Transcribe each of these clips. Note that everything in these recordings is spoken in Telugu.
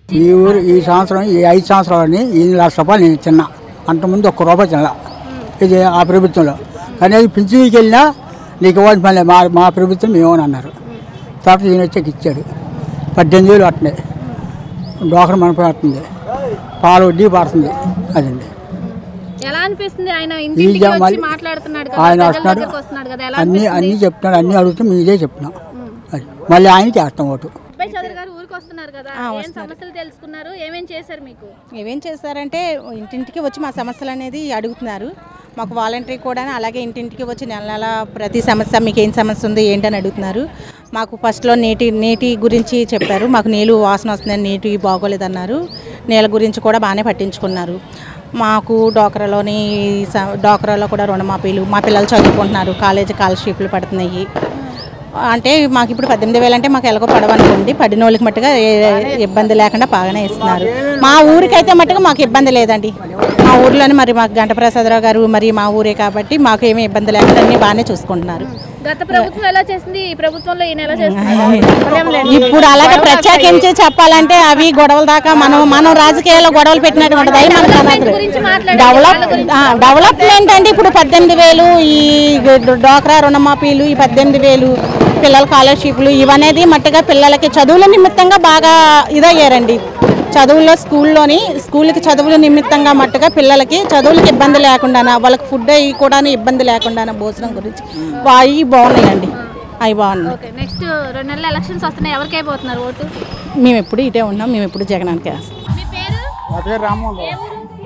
ఈ ఊరు ఈ సంవత్సరం ఈ ఐదు సంవత్సరాలని ఎనిమిది లక్షల రూపాయలు నేను తిన్నా అంతకుముందు ఒక్క రూపాయి తినలా ఇది ఆ ప్రభుత్వంలో కానీ పింఛనీకి వెళ్ళినా నీకు ఇవ్వాలి పని లేదు. మా మా ప్రభుత్వం మేమని అన్నారు తర్వాత ఈయన వచ్చాక ఇచ్చాడు పద్దెనిమిది వేలు పడుతున్నాయి డోకర మనపై వస్తుంది పాలు వడ్డీ పడుతుంది అదండి ఎలా అనిపిస్తుంది ఆయన ఈ ఇంటింటికి జా- వచ్చి మరి మాట్లాడుతున్నాడు కదా ఆయన ప్రజల వస్తున్నాడు దగ్గరకు వస్తున్నాడు కదా ఎలా అన్నీ అన్నీ అనిపిస్తుంది చెప్తున్నాడు అన్నీ అడుగుతూ మీదే చెప్తున్నాం అది మళ్ళీ ఆయనకి వేస్తాం ఓటు అబ్బాయి చౌదరి గారు ఊరికి వస్తున్నారు కదా ఏం సమస్యలు తెలుసుకున్నారు ఏమేం చేశారు మీకు ఏమేం చేస్తారంటే ఇంటింటికి వచ్చి మా సమస్యలు అనేది అడుగుతున్నారు మాకు వాలంటరీ కూడా అలాగే ఇంటింటికి వచ్చి నెల నెల ప్రతి సమస్య మీకు ఏం సమస్య ఉంది ఏంటని అడుగుతున్నారు మాకు ఫస్ట్లో నీటి నీటి గురించి చెప్పారు మాకు నీళ్ళు వాసన వస్తుందని నీటి బాగోలేదన్నారు నీళ్ళ గురించి కూడా బాగానే పట్టించుకున్నారు మాకు డోక్రాలోని స- డోక్రాలో కూడా రుణమాఫీలు మా పిల్లలు చదువుకుంటున్నారు కాలేజీ స్కాలర్షిప్లు పడుతున్నాయి అంటే మాకు ఇప్పుడు పద్దెనిమిది వేలు అంటే మాకు ఎలాగో పడవనుకోండి పడిన వాళ్ళకి మట్టుగా ఏ- ఇబ్బంది లేకుండా బాగానే ఇస్తున్నారు మా ఊరికైతే మట్టుగా మాకు ఇబ్బంది లేదండి మా ఊర్లోనే మరి మాకు గంటప్రసాదరావు గారు మరి మా ఊరే కాబట్టి మాకు ఏమీ ఇబ్బంది లేకుండా అన్ని బాగానే చూసుకుంటున్నారు గత ప్రభుత్వం ఎలా చేసింది ఈ ప్రభుత్వంలో ఈయన ఎలా చేస్తున్నారు ఇప్పుడు అలాగే ప్రత్యేకించి చెప్పాలంటే అవి గొడవల దాకా మనం మనం రాజకీయాల్లో గొడవలు పెట్టినట్టు ఉంటుంది అవి మనకు అనవసరం. గురించి మాట్లాడండి. డెవలప్ ఆ, డెవలప్మెంట్ అంటే ఇప్పుడు పద్దెనిమిది వేలు ఈ డోక్రా రుణమాఫీలు ఈ పద్దెనిమిది వేలు పిల్లల స్కాలర్షిప్లు ఇవనేది మట్టుగా పిల్లలకి చదువుల నిమిత్తంగా బాగా ఇదయ్యారండి చదువుల్లో స్కూల్లోని స్కూల్కి చదువుల నిమిత్తంగా మట్టుగా పిల్లలకి చదువులకి ఇబ్బంది లేకుండా వాళ్ళకి ఫుడ్ అవి కూడా ఇబ్బంది లేకుండా భోజనం గురించి అవి బాగున్నాయండి అవి బాగున్నాయి ఓకే నెక్స్ట్ రెండు నెలల ఎలక్షన్స్ వస్తున్నాయి ఎవరికి అయిపోతున్నారు ఓటు మేము ఎప్పుడు ఇటే ఉన్నాం మేము ఎప్పుడు జగనానికి వేస్తాం మీ పేరు నా పేరు రామ్మోహన్ ఏ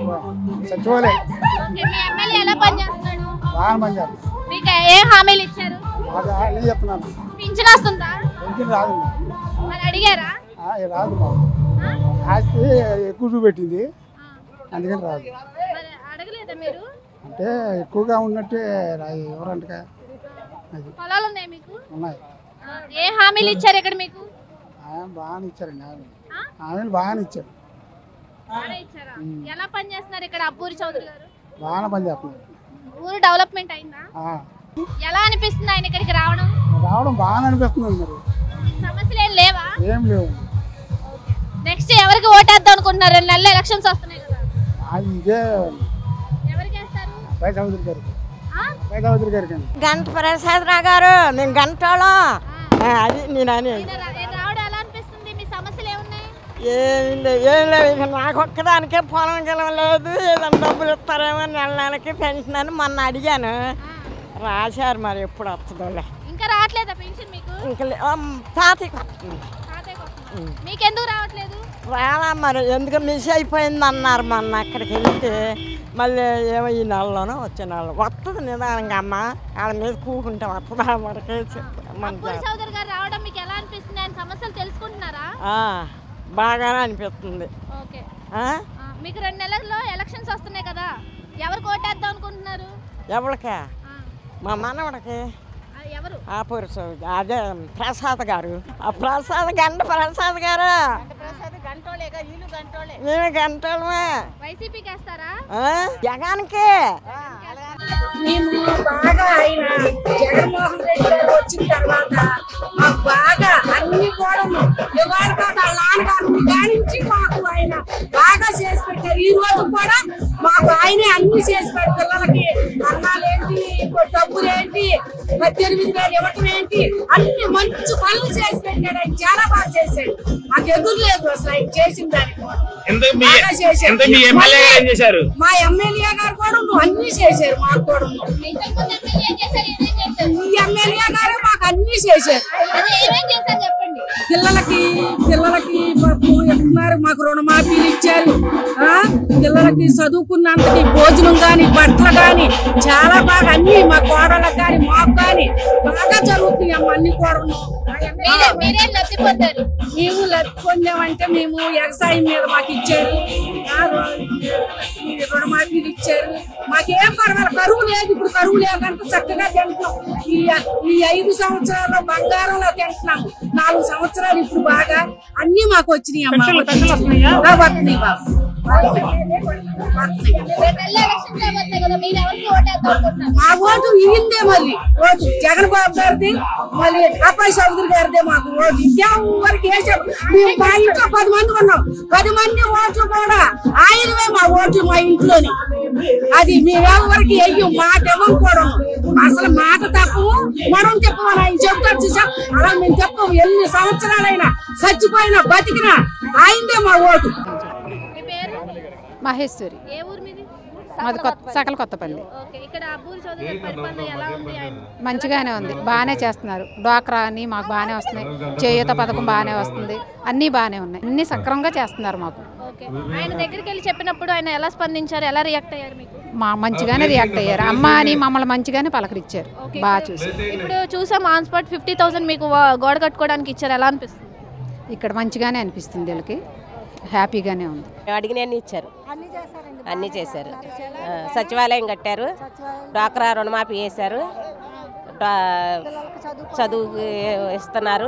ఊరు సచివాలయం ఓకే మీ ఎమ్మెల్యే ఎలా పనిచేస్తున్నాడు బాగా మంది మీకు ఏ హామీలు ఇచ్చారు నేను చెప్తున్నాను పింఛన్ వస్తుందా పెన్షన్ రాదు మరి అడిగారా రాదు మాకు ఆస్తి ఎక్కువ చూపెట్టింది ఆ. అందుకని రాదు మరి అడగలేదా మీరు అంటే ఎక్కువగా ఉన్నట్టే రాదు ఎవరంటగా అది పొలాలు ఉన్నాయి మీకు ఉన్నాయి ఆ, ఏ హామీలు ఇచ్చారు ఇక్కడ మీకు ఆయన బాగానే ఇచ్చారండి ఆమె ఆ? ఆమెను బాగానే ఇచ్చారు బాగానే ఇచ్చారా ఎలా పని చేస్తున్నారు ఇక్కడ అబ్బూరి చౌదరి గారు బాగానే పని చేస్తున్నారు ఊరు డెవలప్మెంట్ అయిందా ఆ. ఎలా అనిపిస్తుంది ఆయన ఇక్కడికి రావడం రావడం బాగానే అనిపిస్తుంది మరి సమస్యలు ఏం లేవా ఏం లేవు నెక్స్ట్ ఎవరికి ఓటేద్దాం అనుకుంటున్నారు రెండు నెలలు ఎలక్షన్స్ వస్తున్నాయి కదా అది ఇదే ఎవరికి వేస్తారు అబ్బాయి చౌదరి గారికి ఆ? అబ్బాయి చౌదరి గారికి అండి గంట ప్రసాదరావు గారు మేము గంటలో అది నేను అని ఈయన రా- ఈయన రావడం ఎలా అనిపిస్తుంది మీ సమస్యలు ఏమున్నాయి ఏం లేదు ఏం లేదు ఇక నాకు ఒక్కదానికే పొలం గిలం లేదు ఏదైనా డబ్బులు ఇస్తారేమో నెల నెలకి పెన్షన్ అని మొన్న అడిగాను రాశారు మరి ఎప్పుడు వస్తుందోలే ఇంకా రావట్లేదా పెన్షన్ మీకు ఇంకా లే- అమ్, తాతయ్యకి వస్తుంది తాతయ్యకి వస్తుందా? మీకెందుకు రావట్లేదు రాలా మరి ఎందుకు మిస్ అయిపోయింది అన్నారు మొన్న అక్కడికి వెళ్తే మళ్ళీ ఏమో ఈ నెలలోనో వచ్చే నెలలో వస్తుంది నిదానంగా అమ్మ వాళ్ళ మీద కూకుంటే వస్తుందా మనకే చెప్పమంటారు అబ్బూరి చౌదరి గారు రావడం మీకు ఎలా అనిపిస్తుంది ఆయన సమస్యలు తెలుసుకుంటున్నారా ఆ, బాగానే అనిపిస్తుంది ఓకే ఆ? ఆ, మీకు రెండు నెలల్లో ఎలక్షన్స్ వస్తున్నాయి కదా ఎవరికి ఓటేద్దాం అనుకుంటున్నారు ఎవరికా ఆ, మా మనవడికి ఆ, ఎవరు ఆ పురుషు అదే ప్రసాద్ గారు ఆ ప్రసాద్ గంట ప్రసాద్ గారు మేము గంటలమే వైసీపీకి వేస్తారా ఆ? జగన్కి మేము బాగా ఆయన జగన్మోహన్ రెడ్డి గారు వచ్చిన తర్వాత మాకు బాగా అన్ని కూడా ఇవాళ కాదు వాళ్ళ నాన్నగారు గానించి మాకు ఆయన బాగా చేసి పెట్టారు ఈ రోజు కూడా మాకు ఆయనే అన్ని చేసి పెట్టారు పిల్లలకి అన్నాలు ఏంటి ఇప్పుడు డబ్బులు ఏంటి పద్దెనిమిది వేలు ఇవ్వటం ఏంటి అన్ని మంచి పనులు చేసి పెట్టాడు ఆయన చాలా బాగా చేశాడు మాకు ఎదురు లేదు అసలు ఆయన చేసిన దానికి కూడా. ఎందుకు మీ బాగా చేశాడు. ఎందుకు మీ ఎమ్మెల్యే గారు ఏం చేశారు మా ఎమ్మెల్యే గారు కూడా నువ్వు అన్ని చేశారు మాకు కూడా ఇంతకుముందు ఎమ్మెల్యే ఏం చేశారు ఏమేం చేశారు ఈ ఎమ్మెల్యే గారు మాకు అన్ని చేశారు అదే ఏమేం చేశారు చెప్పండి పిల్లలకి పిల్లలకి పప్పు ఇస్తున్నారు మాకు రుణమాఫీలు ఇచ్చారు ఆ పిల్లలకి చదువుకున్నంతకి భోజనం గాని బట్టలు గాని చాలా బాగా అన్ని మా కోడళ్ళకి గాని మాకు గాని బాగా జరుగుతున్నాయి అమ్మ అన్ని కూడా మీరే మీరేం లబ్ధి పొందారు మేము లబ్ధి పొందామంటే మేము వ్యవసాయం మీద మాకు ఇచ్చారు ఆ రు- ఈ రుణమాఫీలు ఇచ్చారు మాకేం పర్వాలేదు కరువు లేదు ఇప్పుడు కరువు లేదంటే చక్కగా తింటున్నాం ఈ ఈ ఐదు సంవత్సరాల్లో బంగారంలో తింటున్నాము నాలుగు సంవత్సరాలు ఇప్పుడు బాగా అన్ని మాకు వచ్చినాయి అమ్మ పెన్షన్లు- పెన్షన్లు వస్తున్నాయా? ఆ, వస్తున్నాయి బాబు రేపు వెళ్ళే ఎలక్షన్స్ ఏమవుతాయి కదా మీరు ఎవరికి ఓటేద్దాం అనుకుంటున్నారు మా ఓటు ఇయ్యిందే మళ్ళీ ఓటు జగన్ బాబు గారిది మళ్ళీ అబ్బాయి చౌదరి గారిదే మాకు ఓటు ఇంకెవరికి వేసాం మేము మా ఇంట్లో పది మంది ఉన్నాం పది మంది ఓట్లు కూడా ఆయనవే మా ఓట్లు మా ఇంట్లోని అది మేమెవరికి వెయ్యం మాట ఇవ్వం కూడా అసలు మాట తప్పు మనం చెప్పమని ఆయన చెప్తారు చూసా అలా మేము చెప్పము ఎన్ని సంవత్సరాలైనా చచ్చిపోయినా బతికినా ఆయనదే మా ఓటు మీ పేరు మహేశ్వరి ఏ ఊరు మీది మాది కొత్త సకల కొత్తపల్లి ఓకే ఇక్కడ అబ్బూరి చౌదరి గారి పరిపాలన ఎలా ఉంది ఆయన మంచిగానే ఉంది బాగానే చేస్తున్నారు డ్వాక్రా అని మాకు బాగానే వస్తున్నాయి చేయూత పథకం బాగానే వస్తుంది అన్నీ బాగానే ఉన్నాయి అన్నీ సక్రమంగా చేస్తున్నారు మాకు ఓకే ఆయన దగ్గరికి వెళ్ళి చెప్పినప్పుడు ఆయన ఎలా స్పందించారు ఎలా రియాక్ట్ అయ్యారు మీకు మా మంచిగానే రియాక్ట్ అయ్యారు అమ్మ అని మమ్మల్ని మంచిగానే పలకరించారు బాగా చూసి ఇప్పుడు చూసాం ఆన్ స్పాట్ ఫిఫ్టీ థౌసండ్ మీకు వా- గోడ కట్టుకోవడానికి ఇచ్చారు ఎలా అనిపిస్తుంది ఇక్కడ మంచిగానే అనిపిస్తుంది వీళ్ళకి హ్యాపీగానే ఉంది అడిగినన్ని ఇచ్చారు అన్నీ చేశారు ఆ, సచివాలయం కట్టారు డ్వాక్రా రుణమాఫీ చేశారు డ్వా- చదువుకి ఇస్తున్నారు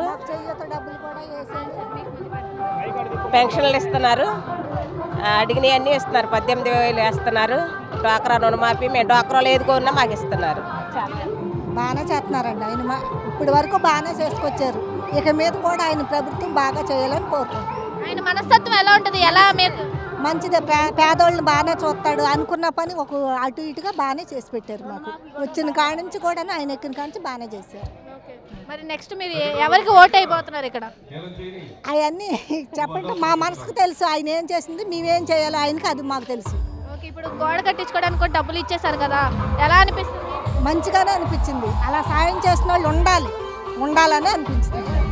పెన్షన్లు ఇస్తున్నారు ఆ, అడిగినవన్నీ ఇస్తున్నారు పద్దెనిమిది వేలు వేస్తున్నారు డ్వాక్రా రుణమాఫీ మేము డ్వాక్రాలో ఏదుకున్నా మాకు ఇస్తున్నారు బాగానే చేస్తున్నారండి ఆయన మా- ఇప్పటి వరకు బాగానే చేసుకొచ్చారు ఇక మీద కూడా ఆయన ప్రభుత్వం బాగా చేయాలని కోరుకుంటున్నాం ఆయన మనస్తత్వం ఎలా ఉంటుంది ఎలా మీకు మంచిదే పే పేదోళ్ళని బాగానే చూస్తాడు అనుకున్న పని ఒక అటు ఇటుగా బాగానే చేసి పెట్టారు మాకు వచ్చిన కాడి నుంచి కూడా ఆయన ఎక్కిన కాడి నుంచి బాగానే చేశారు మరి నెక్స్ట్ మీరు ఏ- ఎవరికి ఓట్ అయిపోతున్నారు ఇక్కడ అవన్నీ చెప్పండి మా మనసుకు తెలుసు ఆయన ఏం చేసింది మేమేం చేయాలో ఆయనకి అది మాకు తెలుసు ఓకే ఇప్పుడు గోడ కట్టించుకోవడానికి కూడా డబ్బులు ఇచ్చేసారు కదా ఎలా అనిపిస్తుంది మంచిగానే అనిపించింది అలా సాయం చేసిన వాళ్ళు ఉండాలి ఉండాలని అనిపించింది